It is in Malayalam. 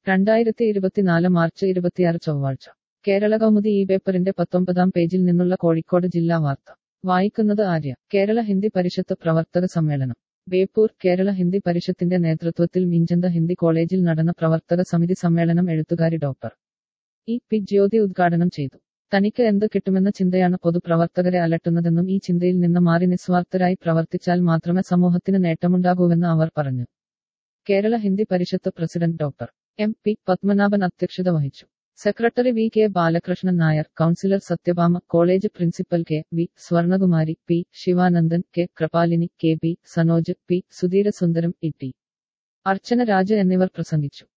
രണ്ടായിരത്തി ഇരുപത്തിനാല് മാർച്ച് ഇരുപത്തിയാറ് ചൊവ്വാഴ്ച കേരള കൗമുദി ഈ പേപ്പറിന്റെ പത്തൊമ്പതാം പേജിൽ നിന്നുള്ള കോഴിക്കോട് ജില്ലാ വാർത്ത വായിക്കുന്നത് ആര്യ കേരള ഹിന്ദി പരിഷത്ത് പ്രവർത്തക സമ്മേളനം ബേപ്പൂർ കേരള ഹിന്ദി പരിഷത്തിന്റെ നേതൃത്വത്തിൽ മീഞ്ചന്ത ഹിന്ദി കോളേജിൽ നടന്ന പ്രവർത്തക സമിതി സമ്മേളനം എഴുത്തുകാരി ഡോക്ടർ ഇ പി ജ്യോതി ഉദ്ഘാടനം ചെയ്തു തനിക്ക് എന്ത് കിട്ടുമെന്ന ചിന്തയാണ് പൊതുപ്രവർത്തകരെ അലട്ടുന്നതെന്നും ഈ ചിന്തയിൽ നിന്ന് മാറി നിസ്വാർത്ഥരായി പ്രവർത്തിച്ചാൽ മാത്രമേ സമൂഹത്തിന് നേട്ടമുണ്ടാകൂവെന്ന് അവർ പറഞ്ഞു Kerala Hindi Parishad president doctor M P Padmanabhan അധ്യക്ഷത വഹിച്ചു secretary V K Balakrishnan Nair councillor Sathyabhama college principal K V Swarnakumari P Sivanandan K Kripalini K B Sanoj P Sudheerasundaram E T Archana Raja എന്നിവർ പ്രസംഗിച്ചു